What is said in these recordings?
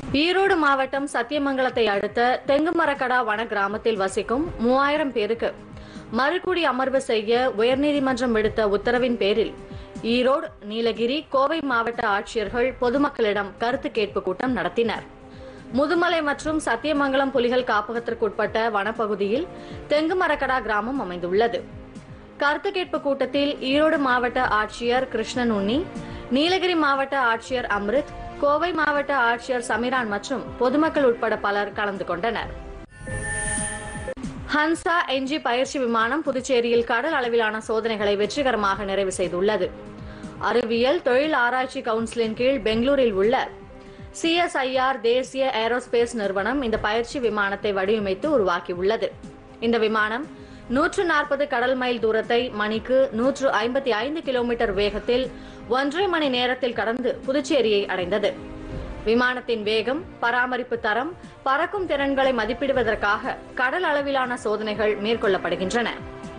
ஈரோடு மாவட்டம் சத்தியமங்கலத்தை அடுத்த தெங்குமரக்கடா வன கிராமத்தில் வசிக்கும் மூவாயிரம் பேருக்கு மறுகுடி அமர்வு செய்ய உயர்நீதிமன்றம் விடுத்த உத்தரவின் பேரில் ஈரோடு நீலகிரி கோவை மாவட்ட ஆட்சியர்கள் பொதுமக்களிடம் கருத்து கேட்பு கூட்டம் நடத்தினர் முதுமலை மற்றும் சத்தியமங்கலம் புலிகள் காப்பகத்திற்குட்பட்ட வனப்பகுதியில் தெங்குமரக்கடா கிராமம் அமைந்துள்ளது கருத்து கேட்பு கூட்டத்தில் ஈரோடு மாவட்ட ஆட்சியர் கிருஷ்ணன் உன்னி நீலகிரி மாவட்ட ஆட்சியர் அம்ரித் கோவை மாவட்ட ஆட்சியர் சமிரான் மற்றும் பொதுமக்கள் உட்பட பலர் கலந்து கொண்டனர் ஹன்சா என்ஜி பயிற்சி விமானம் புதுச்சேரியில் கடல் அளவிலான சோதனைகளை வெற்றிகரமாக நிறைவு செய்துள்ளது அறிவியல் தொழில் ஆராய்ச்சி கவுன்சிலின் கீழ் பெங்களூரில் உள்ள சிஎஸ்ஐஆர் தேசிய ஏரோஸ்பேஸ் நிறுவனம் இந்த பயிற்சி விமானத்தை வடிவமைத்து உருவாக்கியுள்ளது இந்த விமானம் நூற்று நாற்பது கடல் மைல் தூரத்தை மணிக்கு நூற்று ஐம்பத்தி ஐந்து கிலோமீட்டர் வேகத்தில் ஒன்றரை மணி நேரத்தில் கடந்து புதுச்சேரியை அடைந்தது விமானத்தின் வேகம் பராமரிப்பு தரம் பறக்கும் திறன்களை மதிப்பிடுவதற்காக கடல் அளவிலான சோதனைகள் மேற்கொள்ளப்படுகின்றன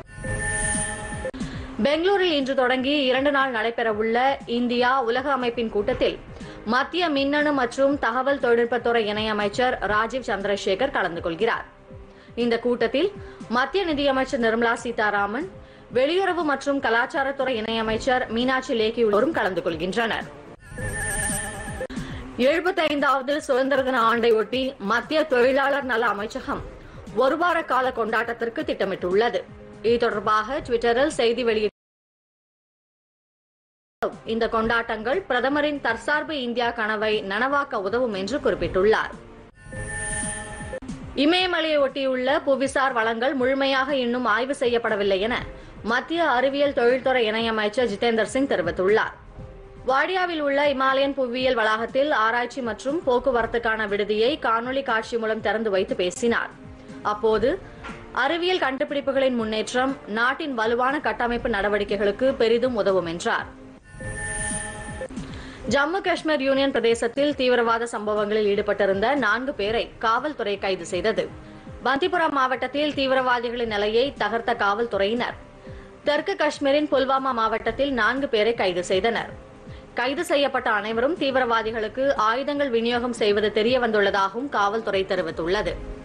பெங்களூரில் இன்று தொடங்கி இரண்டு நாள் நடைபெறவுள்ள இந்தியா உலக அமைப்பின் கூட்டத்தில் மத்திய மின்னணு மற்றும் தகவல் தொழில்நுட்பத்துறை இணையமைச்சர் ராஜீவ் சந்திரசேகர் கலந்து கொள்கிறார் இந்த கூட்டத்தில் மத்திய நிதியமைச்சர் நிர்மலா சீதாராமன் வெளியுறவு மற்றும் கலாச்சாரத்துறை இணையமைச்சர் மீனாட்சி லேக்கி உள்ளோரும் கலந்து கொள்கின்றனர் எழுபத்தைந்தாவது சுதந்திர தின ஆண்டை ஒட்டி மத்திய தொழிலாளர் நல அமைச்சகம் ஒரு வார கால கொண்டாட்டத்திற்கு திட்டமிட்டுள்ளது இது தொடர்பாக டுவிட்டரில் செய்தி வெளியிட்ட இந்த கொண்டாட்டங்கள் பிரதமரின் தற்சார்பு இந்தியா கனவை நனவாக்க உதவும் என்று குறிப்பிட்டுள்ளார் இமயமலையை ஒட்டியுள்ள புவிசார் வளங்கள் முழுமையாக இன்னும் ஆய்வு செய்யப்படவில்லை என மத்திய அறிவியல் தொழில்துறை இணையமைச்சர் ஜிதேந்தர் சிங் தெரிவித்துள்ளார் வாடியாவில் உள்ள இமாலயன் புவியியல் வளாகத்தில் ஆராய்ச்சி மற்றும் போக்குவரத்துக்கான விடுதியை காணொலி காட்சி மூலம் திறந்து வைத்து பேசினார் அப்போது அறிவியல் கண்டுபிடிப்புகளின் முன்னேற்றம் நாட்டின் வலுவான கட்டமைப்பு நடவடிக்கைகளுக்கு பெரிதும் உதவும் என்றார் ஜம்மு காஷ்மீர் யூனியன் பிரதேசத்தில் தீவிரவாத சம்பவங்களில் ஈடுபட்டிருந்த நான்கு பேரை காவல்துறை கைது செய்தது பந்திபுரா மாவட்டத்தில் தீவிரவாதிகளின் நிலையை தகர்த்த காவல்துறையினர் தெற்கு காஷ்மீரின் புல்வாமா மாவட்டத்தில் நான்கு பேரை கைது செய்தனர் கைது செய்யப்பட்ட அனைவரும் தீவிரவாதிகளுக்கு ஆயுதங்கள் விநியோகம் செய்வது தெரியவந்துள்ளதாகவும் காவல்துறை தெரிவித்துள்ளது